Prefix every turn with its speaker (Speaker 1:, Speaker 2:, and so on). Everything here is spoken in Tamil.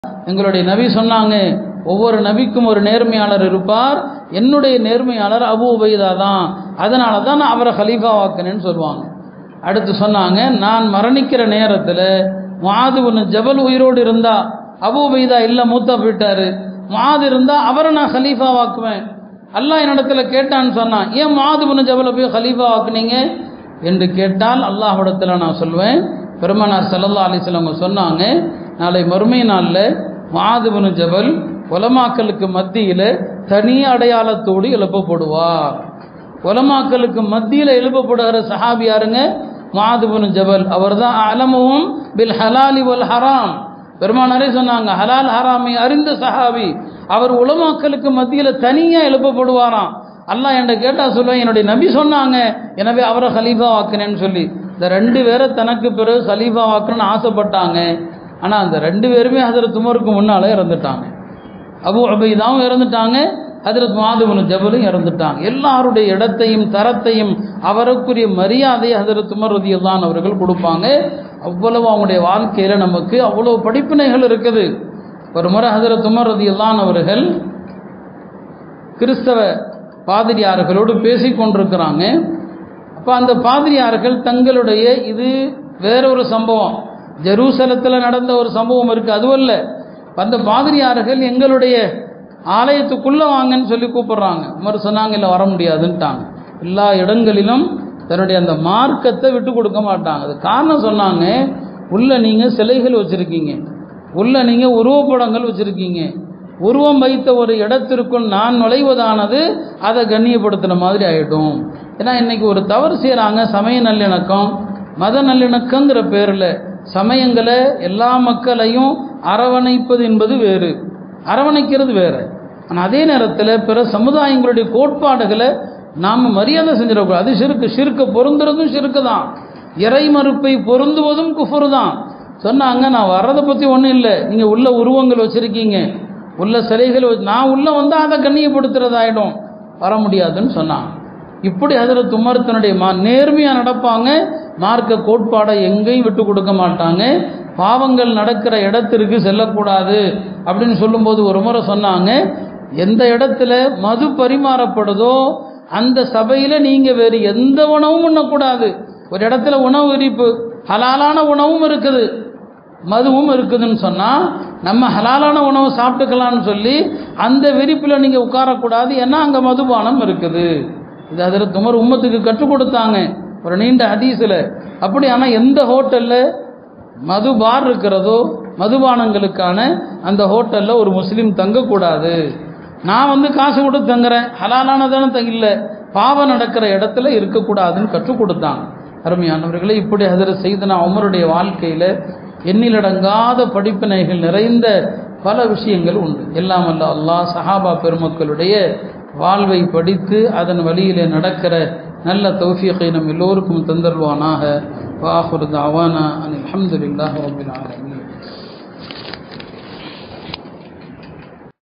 Speaker 1: எங்களுடைய நபி சொன்னாங்க ஒவ்வொரு நபிக்கும் ஒரு நேர்மையாளர் இருப்பார் என்னுடைய நேர்மையாளர் அபு உபைதா தான் அதனால தான் நான் அவரை ஹலீஃபா வாக்கினேன்னு சொல்லுவாங்க அடுத்து சொன்னாங்க நான் மரணிக்கிற நேரத்தில் மாதுவனு ஜபல் உயிரோடு இருந்தா அபு உபைதா இல்லை மூத்தா போயிட்டாரு மாது இருந்தா அவரை நான் ஹலீஃபா வாக்குவேன் அல்லாஹ் என்னிடத்துல கேட்டான்னு சொன்னான் ஏன் மாதுபுன ஜபலை போய் ஹலீஃபா வாக்குனீங்க என்று கேட்டால் அல்லாஹ்விடத்துல நான் சொல்வேன் பெருமனார் சல்லல்லா அலிஸ்லாம் சொன்னாங்க நாளை மறுமை நாளில் மாதுபுன ஜபல் உலமாக்களுக்கு மத்தியில் தனி அடையாளத்தோடு எழுப்பப்படுவார் உலமாக்களுக்கு மத்தியில் எழுப்பப்படுகிற சஹாபி யாருங்க மாதுபுன் ஜபல் அவர் தான் அலமும் பில் ஹலாலி வல் ஹராம் பெருமானாரே சொன்னாங்க ஹலால் ஹராமை அறிந்த சஹாபி அவர் உலமாக்களுக்கு மத்தியில் தனியாக எழுப்பப்படுவாராம் அல்லாஹ் என்கிட்ட கேட்டா சொல்லுவேன் என்னுடைய நபி சொன்னாங்க எனவே அவரை ஹலீஃபா வாக்குனேன்னு சொல்லி இந்த ரெண்டு பேரை தனக்கு பிறகு ஹலீஃபா வாக்கணும்னு ஆசைப்பட்டாங்க ஆனால் அந்த ரெண்டு பேருமே ஹதரத் உமருக்கு முன்னாலே இறந்துட்டாங்க அபு அபைதாவும் இறந்துட்டாங்க ஹதரத் மாதுபுன் ஜபலும் இறந்துட்டாங்க எல்லாருடைய இடத்தையும் தரத்தையும் அவருக்குரிய மரியாதையை ஹதரத் உமர் ரதியல்லான் அவர்கள் கொடுப்பாங்க அவ்வளவு அவங்களுடைய வாழ்க்கையில் நமக்கு அவ்வளவு படிப்பினைகள் இருக்குது ஒரு முறை ஹதரத் உமர் ரதியல்லான் அவர்கள் கிறிஸ்தவ பாதிரியார்களோடு பேசி கொண்டிருக்கிறாங்க அப்போ அந்த பாதிரியார்கள் தங்களுடைய இது வேறொரு சம்பவம் ஜெருசலத்தில் நடந்த ஒரு சம்பவம் இருக்குது அதுவல்ல அந்த பாதிரியார்கள் எங்களுடைய ஆலயத்துக்குள்ளே வாங்கன்னு சொல்லி கூப்பிடுறாங்க உமர் சொன்னாங்க இல்லை வர முடியாதுன்ட்டாங்க எல்லா இடங்களிலும் தன்னுடைய அந்த மார்க்கத்தை விட்டு கொடுக்க மாட்டாங்க அது காரணம் சொன்னாங்க உள்ள நீங்கள் சிலைகள் வச்சுருக்கீங்க உள்ள நீங்கள் உருவப்படங்கள் வச்சுருக்கீங்க உருவம் வைத்த ஒரு இடத்திற்குள் நான் நுழைவதானது அதை கண்ணியப்படுத்துகிற மாதிரி ஆகிடும் ஏன்னா இன்னைக்கு ஒரு தவறு செய்கிறாங்க சமய நல்லிணக்கம் மத நல்லிணக்கங்கிற பேரில் சமயங்களை எல்லா மக்களையும் அரவணைப்பது என்பது வேறு அரவணைக்கிறது வேறு ஆனால் அதே நேரத்தில் பிற சமுதாயங்களுடைய கோட்பாடுகளை நாம் மரியாதை செஞ்சிடக்கூடாது அது சிறுக்கு சிறுக்க பொருந்துறதும் சிறுக்கு தான் இறை மறுப்பை பொருந்துவதும் குஃபுரு தான் சொன்னாங்க நான் வர்றதை பற்றி ஒன்றும் இல்லை நீங்கள் உள்ள உருவங்கள் வச்சுருக்கீங்க உள்ள சிலைகள் வச்சு நான் உள்ளே வந்தால் அதை கண்ணியப்படுத்துறதாயிடும் வர முடியாதுன்னு சொன்னான் இப்படி அதில் துமரத்தினுடைய மா நேர்மையாக நடப்பாங்க மார்க்க கோட்பாடை எங்கேயும் விட்டு கொடுக்க மாட்டாங்க பாவங்கள் நடக்கிற இடத்திற்கு செல்லக்கூடாது அப்படின்னு சொல்லும்போது ஒரு முறை சொன்னாங்க எந்த இடத்துல மது பரிமாறப்படுதோ அந்த சபையில் நீங்கள் வேறு எந்த உணவும் உண்ணக்கூடாது ஒரு இடத்துல உணவு விரிப்பு ஹலாலான உணவும் இருக்குது மதுவும் இருக்குதுன்னு சொன்னால் நம்ம ஹலாலான உணவு சாப்பிட்டுக்கலாம்னு சொல்லி அந்த விரிப்பில் நீங்கள் உட்காரக்கூடாது ஏன்னா அங்கே மதுபானம் இருக்குது இது அதில் துமர் உம்மத்துக்கு கற்றுக் கொடுத்தாங்க ஒரு நீண்ட ஹதீஸில் அப்படி ஆனால் எந்த ஹோட்டலில் மது பார் இருக்கிறதோ மதுபானங்களுக்கான அந்த ஹோட்டலில் ஒரு முஸ்லீம் தங்கக்கூடாது நான் வந்து காசு கொடுத்து தங்குறேன் ஹலாலானதான தங்கில்ல பாவம் நடக்கிற இடத்துல இருக்கக்கூடாதுன்னு கற்றுக் கொடுத்தாங்க அருமையானவர்களே இப்படி அதில் செய்தனா உமருடைய வாழ்க்கையில் எண்ணிலடங்காத படிப்பினைகள் நிறைந்த பல விஷயங்கள் உண்டு எல்லாம் அல்ல அல்லாஹ் சஹாபா பெருமக்களுடைய வாழ்வை படித்து அதன் வழியிலே நடக்கிற நல்ல தௌஃபீகை நம் எல்லோருக்கும் தந்தருவானாக வாஹுர் தாவானா அனில் அஹமதுல்லாஹ் ரபில் ஆலமீன்